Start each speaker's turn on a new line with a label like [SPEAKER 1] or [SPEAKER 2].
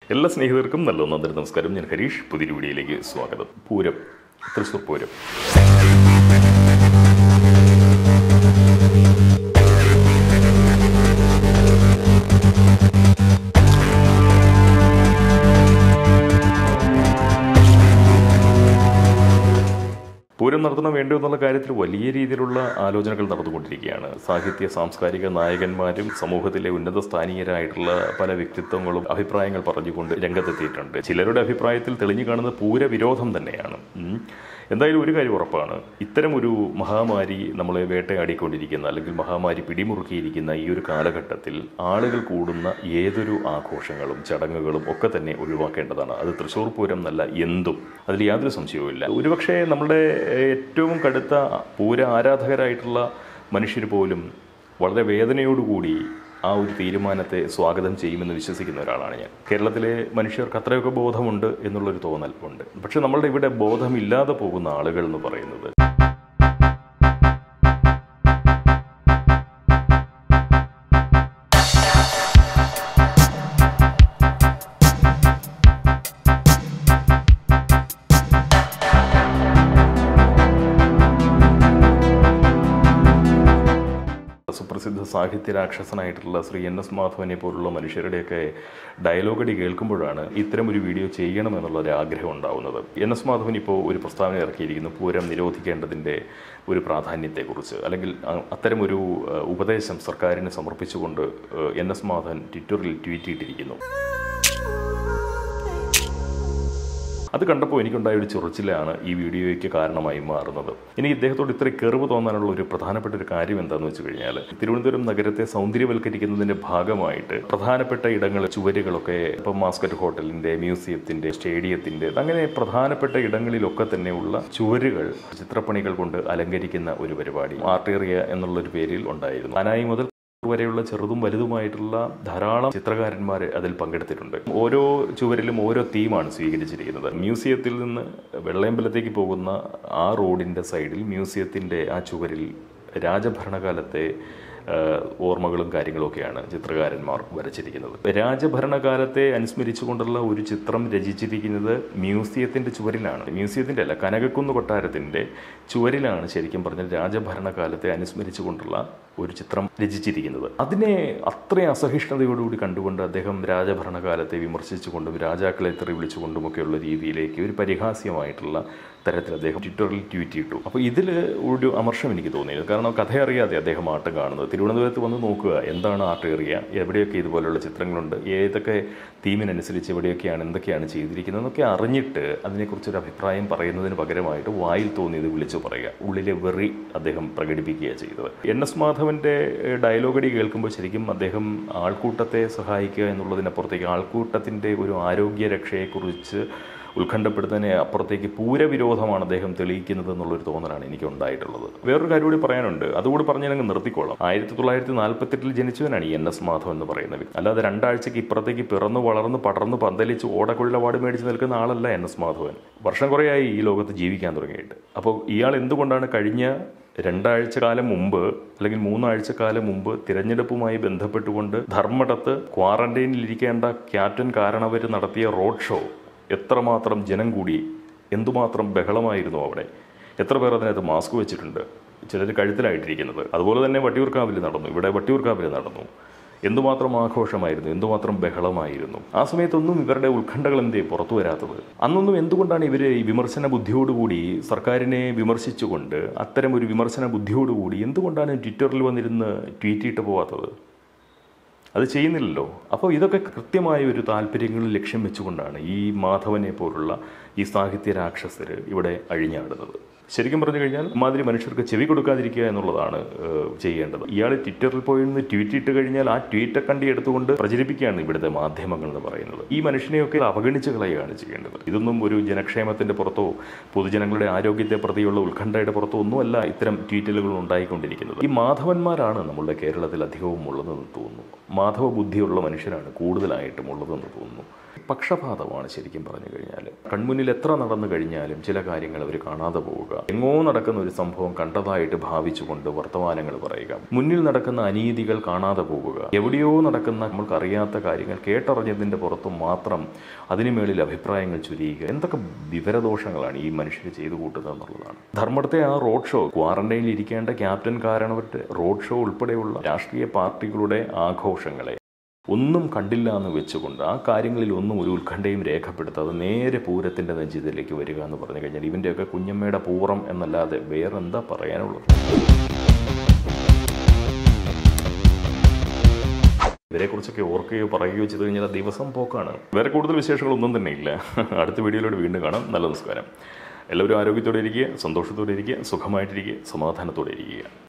[SPEAKER 1] എല്ലാ സ്നേഹിതർക്കും നല്ല നന്ദി നമസ്കാരം ഞാൻ ഹരീഷ് പുതിയൊരു വീഡിയോയിലേക്ക് സ്വാഗതം പൂരം തൃശ്ശൂർ പൂരം പൂരം നടത്തണം വേണ്ടോ എന്നുള്ള കാര്യത്തിൽ വലിയ രീതിയിലുള്ള ആലോചനകൾ നടന്നുകൊണ്ടിരിക്കുകയാണ് സാഹിത്യ സാംസ്കാരിക നായകന്മാരും സമൂഹത്തിലെ ഉന്നത സ്ഥാനീയരായിട്ടുള്ള പല വ്യക്തിത്വങ്ങളും അഭിപ്രായങ്ങൾ പറഞ്ഞുകൊണ്ട് രംഗത്തെത്തിയിട്ടുണ്ട് ചിലരുടെ അഭിപ്രായത്തിൽ തെളിഞ്ഞു കാണുന്നത് പൂരവിരോധം തന്നെയാണ് ഉം. എന്തായാലും ഒരു കാര്യം ഉറപ്പാണ് ഇത്തരം ഒരു മഹാമാരി നമ്മളെ വേട്ടയാടിക്കൊണ്ടിരിക്കുന്ന അല്ലെങ്കിൽ മഹാമാരി പിടിമുറുക്കിയിരിക്കുന്ന ഈ ഒരു കാലഘട്ടത്തിൽ ആളുകൾ കൂടുന്ന ഏതൊരു ആഘോഷങ്ങളും ചടങ്ങുകളും ഒക്കെ തന്നെ ഒഴിവാക്കേണ്ടതാണ് അത് തൃശ്ശൂർ പൂരം എന്നല്ല എന്തും അതിൽ യാതൊരു സംശയവുമില്ല ഒരുപക്ഷെ നമ്മുടെ ഏറ്റവും കടുത്ത പൂര ആരാധകരായിട്ടുള്ള മനുഷ്യർ പോലും വളരെ വേദനയോടുകൂടി ആ ഒരു തീരുമാനത്തെ സ്വാഗതം ചെയ്യുമെന്ന് വിശ്വസിക്കുന്ന ഒരാളാണ് ഞാൻ കേരളത്തിലെ മനുഷ്യർക്ക് അത്രയൊക്കെ ബോധമുണ്ട് എന്നുള്ളൊരു തോന്നൽ ഉണ്ട് പക്ഷെ നമ്മളുടെ ഇവിടെ ബോധമില്ലാതെ പോകുന്ന ആളുകൾ എന്ന് പറയുന്നത് സുപ്രസിദ്ധ സാഹിത്യ രാക്ഷസനായിട്ടുള്ള ശ്രീ എൻ എസ് മാധവനെ പോലുള്ള മനുഷ്യരുടെയൊക്കെ ഡയലോഗടി കേൾക്കുമ്പോഴാണ് ഇത്തരം ഒരു വീഡിയോ ചെയ്യണമെന്നുള്ള ഒരു ആഗ്രഹം ഉണ്ടാവുന്നത് എൻ എസ് മാധവൻ ഇപ്പോൾ ഒരു പ്രസ്താവന ഇറക്കിയിരിക്കുന്നു പൂരം നിരോധിക്കേണ്ടതിൻ്റെ ഒരു പ്രാധാന്യത്തെക്കുറിച്ച് അല്ലെങ്കിൽ അ- അത്തരമൊരു ഏഹ്, ഉപദേശം സർക്കാരിന് സമർപ്പിച്ചുകൊണ്ട് ഏഹ്, എൻ എസ് മാധവൻ ട്വിറ്ററിൽ ട്വീറ്റ് ചെയ്തിരിക്കുന്നു അത് കണ്ടപ്പോൾ എനിക്കുണ്ടായ ഒരു ചൊറിച്ചിലാണ് ഈ വീഡിയോയ്ക്ക് കാരണമായി മാറുന്നത് എനിക്ക് ഇദ്ദേഹത്തോട് ഇത്ര കെറിവ് തോന്നാനുള്ള ഒരു പ്രധാനപ്പെട്ട ഒരു കാര്യം എന്താണെന്ന് വെച്ച് കഴിഞ്ഞാൽ തിരുവനന്തപുരം നഗരത്തെ സൗന്ദര്യവൽക്കരിക്കുന്നതിന്റെ ഭാഗമായിട്ട് പ്രധാനപ്പെട്ട ഇടങ്ങൾ ചുവരുകളൊക്കെ ഇപ്പം മാസ്കറ്റ് ഹോട്ടലിന്റെ മ്യൂസിയത്തിന്റെ സ്റ്റേഡിയത്തിന്റെ അങ്ങനെ പ്രധാനപ്പെട്ട ഇടങ്ങളിലൊക്കെ തന്നെയുള്ള ചുവരുകൾ ചിത്രപ്പണികൾ കൊണ്ട് അലങ്കരിക്കുന്ന ഒരു പരിപാടി ആർട്ടേറിയ എന്നുള്ളൊരു പേരിൽ ഉണ്ടായിരുന്നു അനായി മുതൽ വരെയുള്ള ചെറുതും വലുതുമായിട്ടുള്ള ധാരാളം ചിത്രകാരന്മാർ അതിൽ പങ്കെടുത്തിട്ടുണ്ട് ഓരോ ചുവരിലും ഓരോ തീമാണ് സ്വീകരിച്ചിരിക്കുന്നത് മ്യൂസിയത്തിൽ നിന്ന് വെള്ളയമ്പലത്തേക്ക് പോകുന്ന ആ റോഡിൻ്റെ സൈഡിൽ മ്യൂസിയത്തിൻ്റെ ആ ചുവരിൽ രാജഭരണകാലത്തെ ആ, ഓർമ്മകളും കാര്യങ്ങളൊക്കെയാണ് ചിത്രകാരന്മാർ വരച്ചിരിക്കുന്നത് രാജഭരണകാലത്തെ അനുസ്മരിച്ചുകൊണ്ടുള്ള ഒരു ചിത്രം രചിച്ചിരിക്കുന്നത് മ്യൂസിയത്തിന്റെ ചുവരിലാണ് മ്യൂസിയത്തിന്റെ അല്ല കനകക്കുന്ന് കൊട്ടാരത്തിന്റെ ചുവരിലാണ് ശരിക്കും പറഞ്ഞാൽ രാജഭരണകാലത്തെ അനുസ്മരിച്ചുകൊണ്ടുള്ള ഒരു ചിത്രം രചിച്ചിരിക്കുന്നത് അതിനെ അത്രയും അസഹിഷ്ണുതയോടുകൂടി കണ്ടുകൊണ്ട് അദ്ദേഹം രാജഭരണകാലത്തെ വിമർശിച്ചുകൊണ്ടും രാജാക്കളെ തെറി വിളിച്ചുകൊണ്ടുമൊക്കെയുള്ള രീതിയിലേക്ക് ഒരു പരിഹാസ്യമായിട്ടുള്ള തരത്തിൽ അദ്ദേഹം ട്വിറ്ററിൽ ട്വീറ്റ് ഇട്ടു അപ്പോൾ ഇതിൽ ഒരു അമർഷം എനിക്ക് തോന്നിയത് കാരണം കഥ അറിയാതെ അദ്ദേഹം ആട്ടം കാണുന്നത് തിരുവനന്തപുരത്ത് വന്ന് നോക്കുക എന്താണ് ആർട്ട് ഏറിയ എവിടെയൊക്കെ ഇതുപോലുള്ള ചിത്രങ്ങളുണ്ട് ഏതൊക്കെ തീമിനനുസരിച്ച് എവിടെയൊക്കെയാണ് എന്തൊക്കെയാണ് ചെയ്തിരിക്കുന്നതെന്നൊക്കെ അറിഞ്ഞിട്ട് അതിനെക്കുറിച്ചൊരു അഭിപ്രായം പറയുന്നതിന് പകരമായിട്ട് വായിൽ തോന്നിയത് വിളിച്ചു പറയുക ഉള്ളിലെ വെറി അദ്ദേഹം പ്രകടിപ്പിക്കുകയാണ് ചെയ്തത് എൻ എസ് മാധവന്റെ ഏഹ്, ഡയലോഗടി കേൾക്കുമ്പോൾ ശരിക്കും അദ്ദേഹം ആൾക്കൂട്ടത്തെ സഹായിക്കുക എന്നുള്ളതിനപ്പുറത്തേക്ക് ആൾക്കൂട്ടത്തിന്റെ ഒരു ആരോഗ്യ രക്ഷയെക്കുറിച്ച് ഉത്കണ്ഠപ്പെടുന്നതിനെ അപ്പുറത്തേക്ക് പൂരവിരോധമാണ് അദ്ദേഹം തെളിയിക്കുന്നത് എന്നുള്ളൊരു തോന്നലാണ് എനിക്ക് ഉണ്ടായിട്ടുള്ളത് വേറൊരു കാര്യം കൂടി പറയാനുണ്ട് അതുകൂടി പറഞ്ഞ് ഞങ്ങൾ നിർത്തിക്കോളാം ആയിരത്തി തൊള്ളായിരത്തി നാൽപ്പത്തെട്ടിൽ ജനിച്ചവനാണ് ഈ എൻ എസ് മാധവൻ എന്ന് പറയുന്ന വ്യക്തി അല്ലാതെ രണ്ടാഴ്ചയ്ക്ക് ഇപ്പുറത്തേക്ക് പിറന്നു വളർന്ന് പടർന്ന് പന്തലിച്ച് ഓടക്കുഴൽ അവാർഡ് മേടിച്ച് നിൽക്കുന്ന ആളല്ല എൻ എസ് മാധവൻ വർഷം കുറേയായി ഈ ലോകത്ത് ജീവിക്കാൻ തുടങ്ങിയിട്ട് അപ്പോൾ ഇയാൾ എന്തുകൊണ്ടാണ് കഴിഞ്ഞ രണ്ടാഴ്ച കാലം മുമ്പ് അല്ലെങ്കിൽ മൂന്നാഴ്ച കാലം മുമ്പ് തിരഞ്ഞെടുപ്പുമായി ബന്ധപ്പെട്ടുകൊണ്ട് ധർമ്മടത്ത് ക്വാറന്റൈനിൽ ഇരിക്കേണ്ട ക്യാപ്റ്റൻ കാരണവർ നടത്തിയ റോഡ് ഷോ എത്രമാത്രം ജനം കൂടി എന്തുമാത്രം ബഹളമായിരുന്നു അവിടെ എത്ര പേർ അതിനകത്ത് മാസ്ക് വെച്ചിട്ടുണ്ട് ചിലർ കഴുത്തിലായിട്ടിരിക്കുന്നത് അതുപോലെ തന്നെ വട്ടിയൂർക്കാവിൽ നടന്നു ഇവിടെ വട്ടിയൂർക്കാവിൽ നടന്നു എന്തുമാത്രം ആഘോഷമായിരുന്നു എന്തുമാത്രം ബഹളമായിരുന്നു ആ സമയത്തൊന്നും ഇവരുടെ ഉത്കണ്ഠകൾ എന്തേ പുറത്തു വരാത്തത് അന്നൊന്നും എന്തുകൊണ്ടാണ് ഇവർ ഈ വിമർശന ബുദ്ധിയോടുകൂടി സർക്കാരിനെ വിമർശിച്ചുകൊണ്ട് അത്തരം ഒരു വിമർശന ബുദ്ധിയോടുകൂടി എന്തുകൊണ്ടാണ് ട്വിറ്ററിൽ വന്നിരുന്ന് ട്വീറ്റ് ഇട്ട് പോവാത്തത് അത് ചെയ്യുന്നില്ലല്ലോ അപ്പോൾ ഇതൊക്കെ കൃത്യമായ ഒരു താല്പര്യങ്ങളിൽ ലക്ഷ്യം വെച്ചുകൊണ്ടാണ് ഈ മാധവനെ പോലുള്ള ഈ സാഹിത്യ രാക്ഷസർ ഇവിടെ അഴിഞ്ഞാടുന്നത് ശരിക്കും പറഞ്ഞു കഴിഞ്ഞാൽ മാതിരി മനുഷ്യർക്ക് ചെവി കൊടുക്കാതിരിക്കുക എന്നുള്ളതാണ് ഏഹ്, ചെയ്യേണ്ടത് ഇയാൾ ട്വിറ്ററിൽ പോയി നിന്ന് ട്വീറ്റ് ഇട്ട് കഴിഞ്ഞാൽ ആ ട്വീറ്റ് കണ്ടി എടുത്തുകൊണ്ട് പ്രചരിപ്പിക്കുകയാണ് ഇവിടുത്തെ മാധ്യമങ്ങൾ എന്ന് പറയുന്നത് ഈ മനുഷ്യനെയൊക്കെ അവഗണിച്ച് കളയുകയാണ് ചെയ്യേണ്ടത് ഇതൊന്നും ഒരു ജനക്ഷേമത്തിന്റെ പുറത്തോ പൊതുജനങ്ങളുടെ ആരോഗ്യത്തെ പ്രതിയുള്ള ഉത്കണ്ഠയുടെ പുറത്തോ ഒന്നുമല്ല ഇത്തരം ട്വീറ്റലുകൾ ഉണ്ടായിക്കൊണ്ടിരിക്കുന്നത് ഈ മാധവന്മാരാണ് നമ്മളുടെ കേരളത്തിൽ അധികവും ഉള്ളതെന്ന് തോന്നുന്നു മാധവ ബുദ്ധിയുള്ള മനുഷ്യരാണ് കൂടുതലായിട്ടും ഉള്ളതെന്ന് തോന്നുന്നു പക്ഷപാതമാണ് ശരിക്കും പറഞ്ഞു കഴിഞ്ഞാൽ കൺമുന്നിൽ എത്ര നടന്നു കഴിഞ്ഞാലും ചില കാര്യങ്ങൾ അവർ കാണാതെ പോവുക എങ്ങോ നടക്കുന്ന ഒരു സംഭവം കണ്ടതായിട്ട് ഭാവിച്ചുകൊണ്ട് വർത്തമാനങ്ങൾ പറയുക മുന്നിൽ നടക്കുന്ന അനീതികൾ കാണാതെ പോവുക എവിടെയോ നടക്കുന്ന നമ്മൾക്ക് അറിയാത്ത കാര്യങ്ങൾ കേട്ടറിഞ്ഞതിൻ്റെ പുറത്ത് മാത്രം അതിനു മേളിൽ അഭിപ്രായങ്ങൾ ചുരിയുക എന്തൊക്കെ വിവരദോഷങ്ങളാണ് ഈ മനുഷ്യർ ചെയ്തു കൂട്ടുന്നത് എന്നുള്ളതാണ് ധർമ്മടത്തെ ആ റോഡ് ഷോ ക്വാറന്റൈനിൽ ഇരിക്കേണ്ട ക്യാപ്റ്റൻ കാരണവരുടെ റോഡ് ഷോ ഉൾപ്പെടെയുള്ള രാഷ്ട്രീയ പാർട്ടികളുടെ ആഘോഷങ്ങളെ ഒന്നും കണ്ടില്ല എന്ന് വെച്ചുകൊണ്ട് ആ കാര്യങ്ങളിൽ ഒന്നും ഒരു ഉത്കണ്ഠയും രേഖപ്പെടുത്താതെ നേരെ പൂരത്തിൻ്റെ നെഞ്ചിതിലേക്ക് വരിക എന്ന് പറഞ്ഞു കഴിഞ്ഞാൽ ഇവൻ്റെയൊക്കെ കുഞ്ഞമ്മയുടെ പൂറം എന്നല്ലാതെ വേറെ എന്താ പറയാനുള്ളത് ഇവരെക്കുറിച്ചൊക്കെ ഓർക്കുകയോ പറയുകയോ ചെയ്തു കഴിഞ്ഞാൽ ആ ദിവസം പോക്കാണ് വേറെ കൂടുതൽ വിശേഷങ്ങളൊന്നും തന്നെ ഇല്ല അടുത്ത വീഡിയോയിലൂടെ വീണ്ടും കാണാം നല്ല നമസ്കാരം എല്ലാവരും ആരോഗ്യത്തോടെ ഇരിക്കുക സന്തോഷത്തോടെ ഇരിക്കുക സുഖമായിട്ടിരിക്കുക സമാധാനത്തോടെ ഇരിക്കുക